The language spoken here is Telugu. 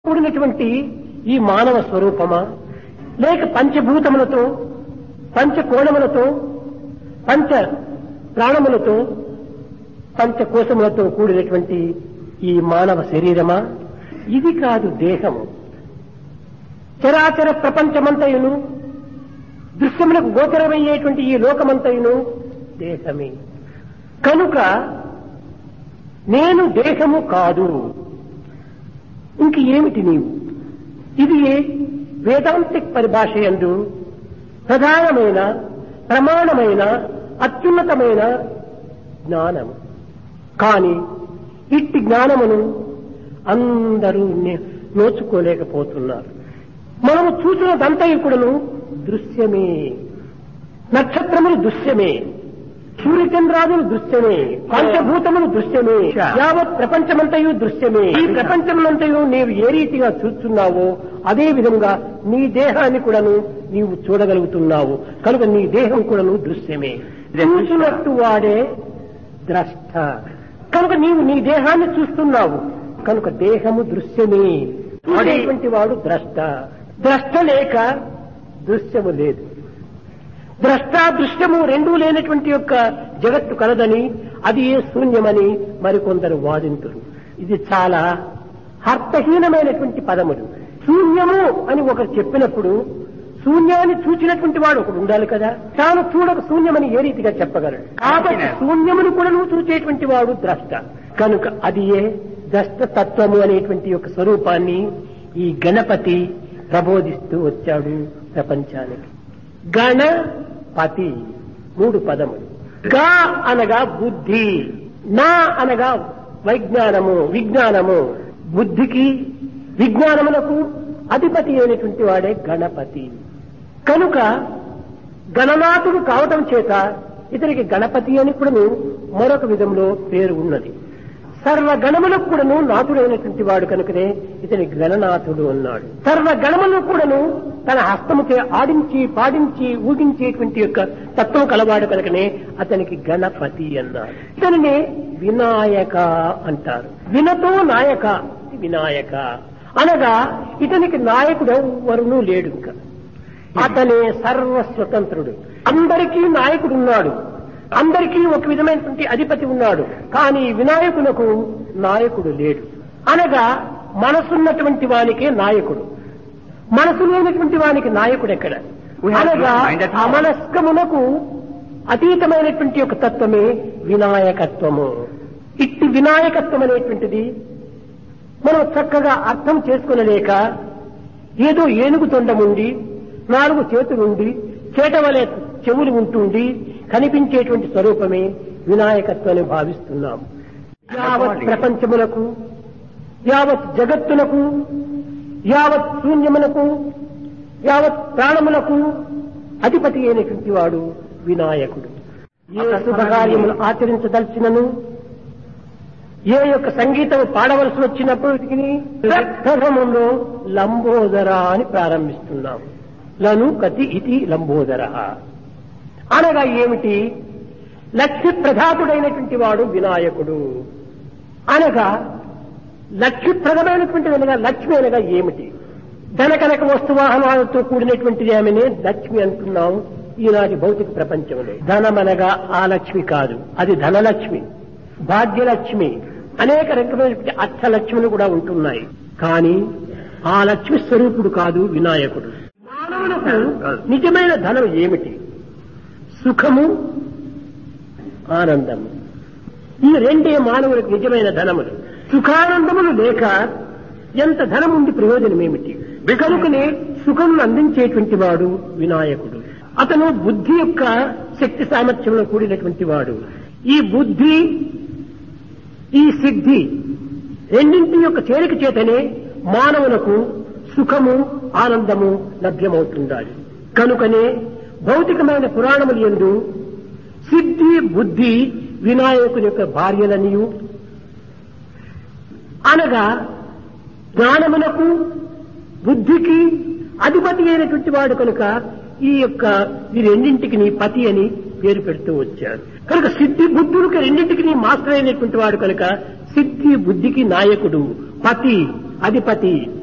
కూడినటువంటి ఈ మానవ స్వరూపమా లేక పంచభూతములతో పంచకోణములతో పంచ ప్రాణములతో పంచకోశములతో కూడినటువంటి ఈ మానవ శరీరమా ఇది కాదు దేహము చరాచర ప్రపంచమంతయును దృశ్యములకు గోచరమయ్యేటువంటి ఈ లోకమంతయును దేహమే కనుక నేను దేహము కాదు ఇంక ఏమిటి నీవు ఇది వేదాంతిక్ పరిభాష యందు ప్రధానమైన ప్రమాణమైన అత్యున్నతమైన జ్ఞానము కాని ఇట్టి జ్ఞానమును అందరూ నే- నోచుకోలేకపోతున్నారు మనము చూసినదంతయు కూడాను దృశ్యమే నక్షత్రములు దృశ్యమే సూర్యచంద్రాదులు దృశ్యమే పంచభూతములు దృశ్యమే యావత్ ప్రపంచమంతయు దృశ్యమే ఈ ప్రపంచమంతయు నీవు ఏ రీతిగా చూస్తున్నావో అదే విధంగా నీ దేహాన్ని కూడాను నీవు చూడగలుగుతున్నావు కనుక నీ దేహం కూడాను దృశ్యమే చూసినట్టు వాడే ద్రష్ట కనుక నీవు నీ దేహాన్ని చూస్తున్నావు కనుక దేహము దృశ్యమే చూసేటువంటి వాడు ద్రష్ట ద్రష్ట లేక దృశ్యము లేదు ద్రష్ట దృశ్యము రెండూ లేనటువంటి యొక్క జగత్తు కలదని అది ఏ శూన్యమని మరికొందరు వాదింతురు ఇది చాలా అర్థహీనమైనటువంటి పదములు శూన్యము అని ఒకరు చెప్పినప్పుడు శూన్యాన్ని చూచినటువంటి వాడు ఒకడు ఉండాలి కదా తాను చూడక శూన్యమని ఏ రీతిగా చెప్పగలడు కాబట్టి శూన్యమును కూడా నువ్వు చూచేటువంటి వాడు ద్రష్ట కనుక అది ఏ ద్రష్ట తత్వము అనేటువంటి యొక్క స్వరూపాన్ని ఈ గణపతి ప్రబోధిస్తూ వచ్చాడు ప్రపంచానికి గణపతి మూడు పదములు గా అనగా బుద్ధి నా అనగా వైజ్ఞానము విజ్ఞానము బుద్ధికి విజ్ఞానములకు అధిపతి అయినటువంటి వాడే గణపతి కనుక గణనాథుడు కావటం చేత ఇతనికి గణపతి అని కూడాను మరొక విధంలో పేరు ఉన్నది సర్వ గణములకు కూడాను నాథుడైనటువంటి వాడు కనుకనే ఇతని గణనాథుడు అన్నాడు సర్వ గణములను కూడాను తన హస్తముచే ఆడించి పాడించి ఊగించేటువంటి యొక్క తత్వం కలవాడు కనుకనే అతనికి గణపతి అన్నాడు ఇతనినే వినాయక అంటారు వినతో నాయక వినాయక అనగా ఇతనికి నాయకుడు ఎవరునూ లేడు ఇంకా అతనే సర్వ స్వతంత్రుడు అందరికీ నాయకుడు ఉన్నాడు అందరికీ ఒక విధమైనటువంటి అధిపతి ఉన్నాడు కానీ వినాయకులకు నాయకుడు లేడు అనగా మనసున్నటువంటి వానికే నాయకుడు మనసు లేనటువంటి వానికి నాయకుడు ఎక్కడ We have to అనగా find that out. అమనస్కమునకు అతీతమైనటువంటి ఒక తత్వమే వినాయకత్వము ఇట్టి వినాయకత్వం అనేటువంటిది మనం చక్కగా అర్థం చేసుకునలేక ఏదో ఏనుగు తొండముండి నాలుగు చేతులుండి చేటవలే చెవులు ఉంటుండి కనిపించేటువంటి స్వరూపమే వినాయకత్వాన్ని భావిస్తున్నాం యావత్ ప్రపంచములకు యావత్ జగత్తునకు యావత్ శూన్యమునకు యావత్ ప్రాణములకు అధిపతి అయినటువంటి వాడు వినాయకుడు ఏ శుభకార్యములు ఆచరించదలిచినను ఏ యొక్క సంగీతం పాడవలసి వచ్చినప్పటికీ ప్రథమంలో లంబోదర అని ప్రారంభిస్తున్నాం లను కతి ఇది లంబోదర అనగా ఏమిటి లక్ష్మి ప్రధాతుడైనటువంటి వాడు వినాయకుడు అనగా లక్ష్మిప్రదమైనటువంటి అనగా లక్ష్మి అనగా ఏమిటి ధనకనక వస్తువాహనాలతో కూడినటువంటిది ఆమెనే లక్ష్మి అంటున్నాం ఈనాటి భౌతిక ప్రపంచంలో ధనమనగా ఆ లక్ష్మి కాదు అది ధనలక్ష్మి భాగ్యలక్ష్మి అనేక రకమైనటువంటి అర్థలక్ష్ములు కూడా ఉంటున్నాయి కానీ ఆ లక్ష్మి స్వరూపుడు కాదు వినాయకుడు మానవులకు నిజమైన ధనం ఏమిటి సుఖము ఆనందము ఈ రెండే మానవులకు నిజమైన ధనములు సుఖానందములు లేక ఎంత ధనం ఉండి ప్రయోజనం ఏమిటి కనుకనే సుఖం అందించేటువంటి వాడు వినాయకుడు అతను బుద్ధి యొక్క శక్తి సామర్థ్యంలో కూడినటువంటి వాడు ఈ బుద్ధి ఈ సిద్ధి రెండింటి యొక్క చేరిక చేతనే మానవులకు సుఖము ఆనందము లభ్యమవుతుండాలి కనుకనే భౌతికమైన పురాణములు ఎందు సిద్ధి బుద్ధి వినాయకుని యొక్క భార్యలనియు అనగా జ్ఞానమునకు బుద్ధికి అధిపతి అయినటువంటి వాడు కనుక ఈ యొక్క ఈ రెండింటికి నీ పతి అని పేరు పెడుతూ వచ్చారు కనుక సిద్ధి బుద్ధులకు రెండింటికి నీ మాస్టర్ అయినటువంటి వాడు కనుక సిద్ధి బుద్ధికి నాయకుడు పతి అధిపతి